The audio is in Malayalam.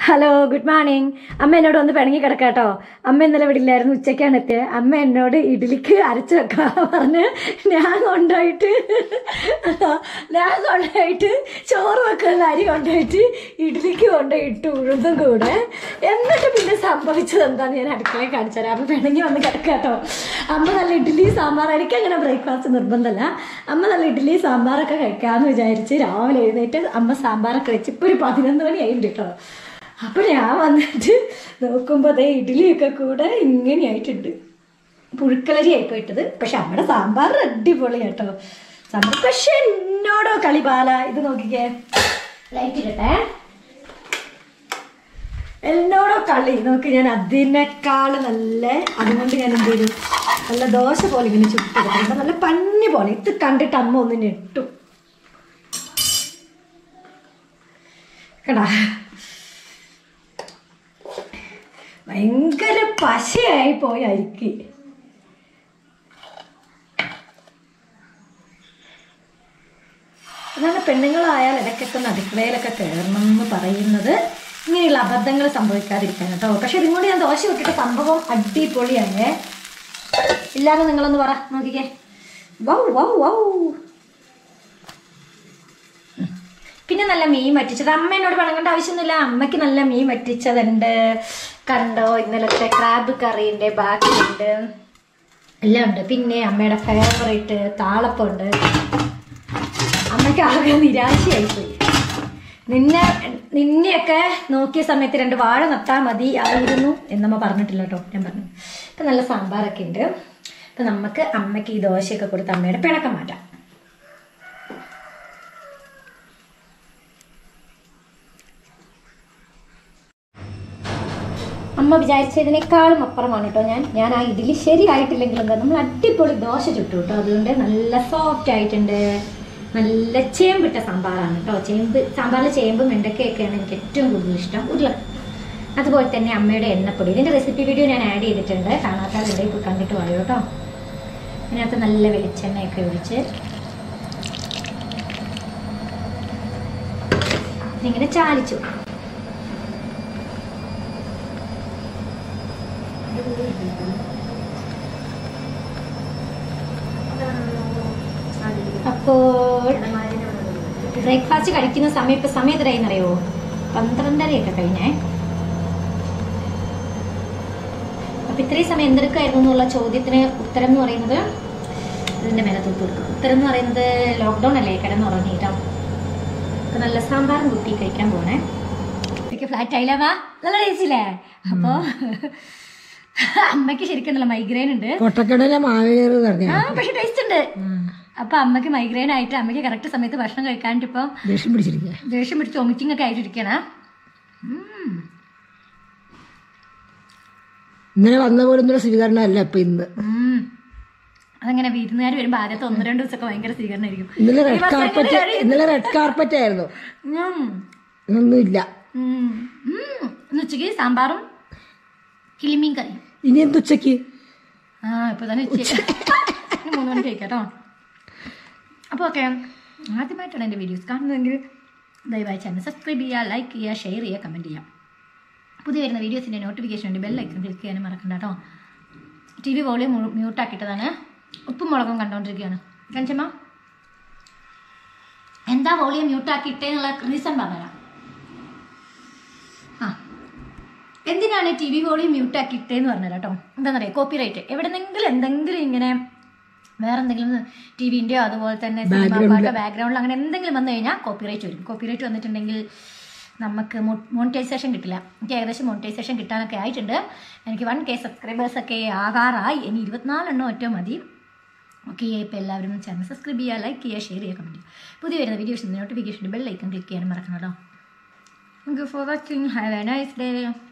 ഹലോ ഗുഡ് മോർണിംഗ് അമ്മ എന്നോട് ഒന്ന് പിണങ്ങി കിടക്കാട്ടോ അമ്മ ഇന്നലെ ഇവിടെ ഇല്ലായിരുന്നു ഉച്ചയ്ക്കാണ് എത്തിയത് അമ്മ എന്നോട് ഇഡ്ഡലിക്ക് അരച്ചു വെക്കാൻ പറഞ്ഞ് ഞാൻ കൊണ്ടുപോയിട്ട് ഞാൻ കൊണ്ടുപോയിട്ട് ചോറ് വെക്കുന്ന അരി കൊണ്ടുപോയിട്ട് ഇഡ്ഡലിക്ക് കൊണ്ടുപോയി ഇട്ട് ഉഴുതും കൂടെ എന്നിട്ട് പിന്നെ സംഭവിച്ചത് എന്താന്ന് ഞാൻ അടുക്കളയിൽ കാണിച്ചു തരാം അമ്മ പിണങ്ങി വന്ന് കിടക്കാട്ടോ അമ്മ നല്ല ഇഡ്ഡലി സാമ്പാർ എനിക്ക് അങ്ങനെ ബ്രേക്ക്ഫാസ്റ്റ് നിർബന്ധമല്ല അമ്മ നല്ല ഇഡ്ഡലി സാമ്പാറൊക്കെ കഴിക്കാമെന്ന് വിചാരിച്ച് രാവിലെ എഴുന്നേറ്റ് അമ്മ സാമ്പാറൊക്കെ വെച്ച് ഇപ്പോൾ ഒരു പതിനൊന്ന് മണി ആയിട്ടുണ്ട് കേട്ടോ അപ്പൊ ഞാൻ വന്നിട്ട് നോക്കുമ്പോ അതേ ഇഡ്ഡലിയൊക്കെ കൂടെ ഇങ്ങനെയായിട്ടുണ്ട് പുഴുക്കളരി ആയിപ്പോയിട്ടത് പക്ഷെ നമ്മുടെ സാമ്പാർ അടിപൊളി കേട്ടോ സാമ്പാർ പക്ഷെ എന്നോടോ കളിപാല ഇത് നോക്കിക്കേ ലൈറ്റ് ഇടട്ടെ എന്നോടോ കളി നോക്ക് ഞാൻ അതിനേക്കാൾ നല്ല അതുകൊണ്ട് ഞാൻ എന്ത് ചെയ്തു നല്ല ദോശ പോലെ ഇങ്ങനെ ചുട്ടെടുക്കുന്നുണ്ട് നല്ല പഞ്ഞി പോലെ ഇത് കണ്ടിട്ട് അമ്മ ഒന്ന് ഞെട്ടു കടാ ഭയങ്കര പശയായി പോയി അരിക്ക് അതാണ് പെണ്ണുങ്ങളായാൽ ഇടയ്ക്കൊക്കെ ഒന്ന് അടുക്കളയിലൊക്കെ കയറണം എന്ന് പറയുന്നത് ഇങ്ങനെയുള്ള അബദ്ധങ്ങൾ സംഭവിക്കാതിരിക്കാൻ കേട്ടോ പക്ഷെ ഇതും കൂടി ഞാൻ ദോശ വിട്ടിട്ട് സംഭവം അടിപൊളിയായേ ഇല്ലാതെ നിങ്ങളൊന്ന് പറ നോക്കിക്കേ വൗ വൗ വൗ പിന്നെ നല്ല മീൻ വറ്റിച്ചത് അമ്മ എന്നോട് പണങ്ങേണ്ട ആവശ്യമൊന്നുമില്ല അമ്മയ്ക്ക് നല്ല മീൻ വറ്റിച്ചതുണ്ട് കണ്ടോ ഇന്നലത്തെ ക്രാബ് കറീൻ്റെ ബാക്കിയുണ്ട് എല്ലാം ഉണ്ട് പിന്നെ അമ്മയുടെ ഫേവറേറ്റ് താളപ്പുണ്ട് അമ്മയ്ക്ക് ആകെ നിരാശയായിപ്പോയി നിന്നെ നിന്നെയൊക്കെ നോക്കിയ സമയത്ത് രണ്ട് വാഴ നട്ടാൽ മതി ആയിരുന്നു എന്നമ്മ പറഞ്ഞിട്ടില്ല കേട്ടോ ഞാൻ പറഞ്ഞു ഇപ്പം നല്ല സാമ്പാറൊക്കെ ഉണ്ട് അപ്പം നമുക്ക് അമ്മയ്ക്ക് ഈ ദോശയൊക്കെ കൊടുത്ത് അമ്മയുടെ പിണക്കം മാറ്റാം അമ്മ വിചാരിച്ചതിനേക്കാളും അപ്പുറമാണ് കേട്ടോ ഞാൻ ഞാൻ ആ ഇഡ്ഡലി ശരിയായിട്ടില്ലെങ്കിൽ എന്താ നമ്മൾ അടിപൊളി ദോശ ചുട്ടു കേട്ടോ അതുകൊണ്ട് നല്ല സോഫ്റ്റ് ആയിട്ടുണ്ട് നല്ല ചേമ്പിട്ട സാമ്പാറാണ് കേട്ടോ ചേമ്പ് സാമ്പാറിൽ ചേമ്പും വെണ്ടക്കയൊക്കെയാണ് എനിക്ക് ഏറ്റവും കൂടുതൽ ഇഷ്ടം ഉരുള അതുപോലെ തന്നെ അമ്മയുടെ എണ്ണപ്പൊടി ഇതിൻ്റെ റെസിപ്പി വീഡിയോ ഞാൻ ആഡ് ചെയ്തിട്ടുണ്ട് കാണാത്തവരുണ്ടെങ്കിൽ പോയി കണ്ടിട്ട് പോയോ കേട്ടോ ഇതിനകത്ത് നല്ല വെളിച്ചെണ്ണയൊക്കെ ഒഴിച്ച് ഇതിങ്ങനെ ചാലിച്ചു അപ്പോൾ ബ്രേക്ക്ഫാസ്റ്റ് കഴിക്കുന്ന സമയം ഇപ്പൊ സമയം എത്രയെന്നറിയോ പന്ത്രണ്ടരയൊക്കെ കഴിഞ്ഞേ അപ്പൊ ഇത്രയും സമയം എന്തെടുക്കായിരുന്നു എന്നുള്ള ചോദ്യത്തിന് ഉത്തരം എന്ന് പറയുന്നത് ഇതിന്റെ മേലെ തൂത്ത് കൊടുക്കും ഉത്തരം എന്ന് പറയുന്നത് ലോക്ക്ഡൗൺ അല്ലേ കിടന്നുറങ്ങിയിട്ടോ അപ്പൊ നല്ല സാമ്പാറും കുട്ടി കഴിക്കാൻ പോണേ എനിക്ക് ഫ്ലാറ്റ് ആയില്ല വാ നല്ല ടേസ്റ്റില്ലേ അപ്പോ അമ്മയ്ക്ക് ശരിക്കും നല്ല മൈഗ്രെയിൻ ഉണ്ട് പൊട്ടക്കടല മാവേറ് പറഞ്ഞു ആ പക്ഷെ ടേസ്റ്റ് ഉണ്ട് അപ്പൊ അമ്മയ്ക്ക് മൈഗ്രെയിൻ ആയിട്ട് അമ്മയ്ക്ക് കറക്റ്റ് സമയത്ത് ഭക്ഷണം കഴിക്കാണ്ട് ഇപ്പൊ ദേഷ്യം പിടിച്ചിരിക്കുക ദേഷ്യം പിടിച്ച് വൊമിറ്റിംഗ് ഒക്കെ ആയിട്ടിരിക്കണ ഇന്നലെ വന്ന പോലൊന്നുള്ള സ്വീകരണം അല്ല ഇപ്പൊ ഇന്ന് അതങ്ങനെ വിരുന്നുകാർ വരുമ്പോ ആദ്യത്തെ ഒന്ന് രണ്ട് ദിവസമൊക്കെ ഭയങ്കര സ്വീകരണമായിരിക്കും ഇന്നലെ റെഡ് കാർപ്പറ്റ് ഇന്നലെ റെഡ് കാർപ്പറ്റ് ആയിരുന്നു ഉം. ഇന്നൊന്നുമില്ല ഉം. ഉം. ഇന്ന് ഉച്ചയ്ക്ക് സാമ്പാറും കിളിമീൻ കറിയും ഇനി എന്ത് ഉച്ചക്ക് ആ ഇപ്പൊ തന്നെ ഉച്ച ഇനി മൂന്ന് മണിക്ക് കഴിക്കാം കേട്ടോ അപ്പോൾ ഓക്കെ ആദ്യമായിട്ടാണ് എൻ്റെ വീഡിയോസ് കാണുന്നതെങ്കിൽ ദയവായി ചാനൽ സബ്സ്ക്രൈബ് ചെയ്യുക ലൈക്ക് ചെയ്യുക ഷെയർ ചെയ്യുക കമൻറ്റ് ചെയ്യാം പുതിയ വരുന്ന വീഡിയോസിൻ്റെ നോട്ടിഫിക്കേഷൻ വേണ്ടി ബെല്ലൈക്കൺ ക്ലിക്ക് ചെയ്യാനും മറക്കണ്ട കേട്ടോ ടി വി വോളിയം മ്യൂട്ടാക്കിയിട്ടതാണ് ഉപ്പും മുളകും കണ്ടുകൊണ്ടിരിക്കുകയാണ് കഞ്ചമ്മ എന്താ വോളിയം മ്യൂട്ടാക്കിയിട്ടേന്നുള്ള റീസൺ പറഞ്ഞുതരാം ആ എന്തിനാണ് ടി വി വോളിയം മ്യൂട്ടാക്കി ഇട്ടേന്ന് പറഞ്ഞത് കേട്ടോ എന്താണെന്നറിയാം കോപ്പിറൈറ്റ് എവിടെന്നെങ്കിലും എന്തെങ്കിലും ഇങ്ങനെ വേറെ എന്തെങ്കിലും ടി വിൻ്റെയോ അതുപോലെ തന്നെ സിനിമ പാട്ടോ ബാക്ക്ഗ്രൗണ്ടിൽ അങ്ങനെ എന്തെങ്കിലും വന്നു കഴിഞ്ഞാൽ കോപ്പിറൈറ്റ് വരും കോപ്പിറൈറ്റ് വന്നിട്ടുണ്ടെങ്കിൽ നമുക്ക് മോണിറ്റൈസേഷൻ കിട്ടില്ല എനിക്ക് ഏകദേശം മോണിറ്റൈസേഷൻ കിട്ടാനൊക്കെ ആയിട്ടുണ്ട് എനിക്ക് വൺ കെ സബ്സ്ക്രൈബേഴ്സ് ഒക്കെ ആകാറായി ഇനി ഇരുപത്തിനാലെണ്ണം ഒറ്റ മതി ഓക്കെ ഇപ്പോൾ എല്ലാവരും ചാനൽ സബ്സ്ക്രൈബ് ചെയ്യുക ലൈക്ക് ചെയ്യുക ഷെയർ ചെയ്യുക കമൻറ്റ് ചെയ്യുക പുതിയ വരുന്ന വീഡിയോസിൻ്റെ നോട്ടിഫിക്കേഷൻ ബെൽ ഐക്കൺ ക്ലിക്ക് ചെയ്യാനും മറക്കണം കേട്ടോ thank you for watching have a nice day